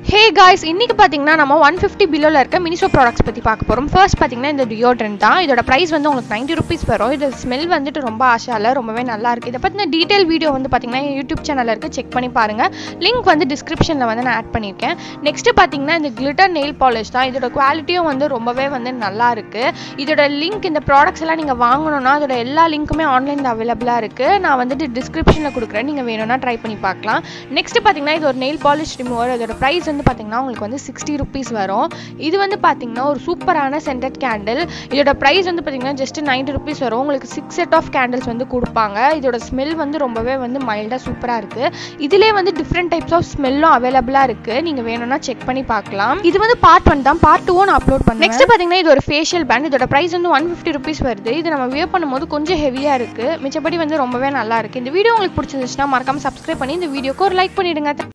hey guys இன்னைக்கு பார்த்தீங்கன்னா நம்ம ஒன் ஃபிஃப்டி பிலோவில் இருக்க மினிசோ ப்ராடக்ட்ஸ் பற்றி பார்க்க போகிறோம் ஃபர்ஸ்ட் பார்த்தீங்கன்னா இந்த டியோட்ரண்ட் தான் இதோட ப்ரைஸ் வந்து உங்களுக்கு நைன்ட்டி ருபீஸ் வரும் இது ஸ்மெல் வந்துட்டு ரொம்ப ஆஷால ரொம்பவே நல்லா இருக்குது இதை பற்றின டீட்டெயில் வீடியோ வந்து பார்த்தீங்கன்னா என் யூடியூப் சேனலில் இருக்குது செக் பண்ணி பாருங்கள் லிங்க் வந்து டிஸ்கிரிப்ஷனில் வந்து நான் ஆட் பண்ணியிருக்கேன் நெக்ஸ்ட் பார்த்தீங்கன்னா இந்த கிளிட்டர் நெயில் பாலிஷ் தான் இதோட குவாலிட்டியும் வந்து ரொம்பவே வந்து நல்லா இருக்குது இதோட லிங்க் இந்த ப்ராடக்ட்ஸ் எல்லாம் நீங்கள் வாங்கணும்னா அதோட எல்லா லிங்க்குமே ஆன்லைனில் அவைலபிளாக இருக்குது நான் வந்துட்டு டிஸ்கிரிப்ஷனில் கொடுக்குறேன் நீங்கள் வேணும்னா ட்ரை பண்ணி பார்க்கலாம் நெக்ஸ்ட் பார்த்தீங்கன்னா இது ஒரு நெயில் பாலிஷ் ரிமூவர் அதோட ப்ரைஸ் வந்து பார்த்தீங்கன்னா உங்களுக்கு வந்து சிக்ஸ்டி ருபீஸ் வரும் இது வந்து பார்த்தீங்கன்னா ஒரு சூப்பரான சென்டட் கேண்டில் இதோட ப்ரைஸ் வந்து பார்த்தீங்கன்னா ஜஸ்ட் நைன்டி ருபீஸ் வரும் உங்களுக்கு சிக்ஸ் செட் ஆஃப் கேண்டில்ஸ் வந்து கொடுப்பாங்க இதோட ஸ்மெல் வந்து ரொம்பவே வந்து மைல்டாக சூப்பராக இருக்குது இதிலே வந்து டிஃப்ரெண்ட் டைப்ஸ் ஆஃப் ஸ்மெல்லும் அவைலபிளாக இருக்குது நீங்கள் வேணும்னா செக் பண்ணி பார்க்கலாம் இது வந்து பார்ட் ஒன் தான் பார்ட் டூவும் நான் அப்லோட் பண்ணேன் நெக்ஸ்ட் பார்த்தீங்கன்னா இது ஒரு ஃபேஷியல் பேண்ட் இதோட ப்ரைஸ் வந்து ஒன் ஃபிஃப்டி ருபீஸ் வருது இது நம்ம வியர் பண்ணும்போது கொஞ்சம் ஹெவியாக இருக்குது மிச்சப்படி வந்து ரொம்பவே நல்லா இருக்குது இந்த வீடியோ உங்களுக்கு பிடிச்சிருந்துச்சுன்னா மறக்காம சப்ஸ்கிரைப் பண்ணி இந்த வீடியோக்கு ஒரு லைக் பண்ணிடுங்க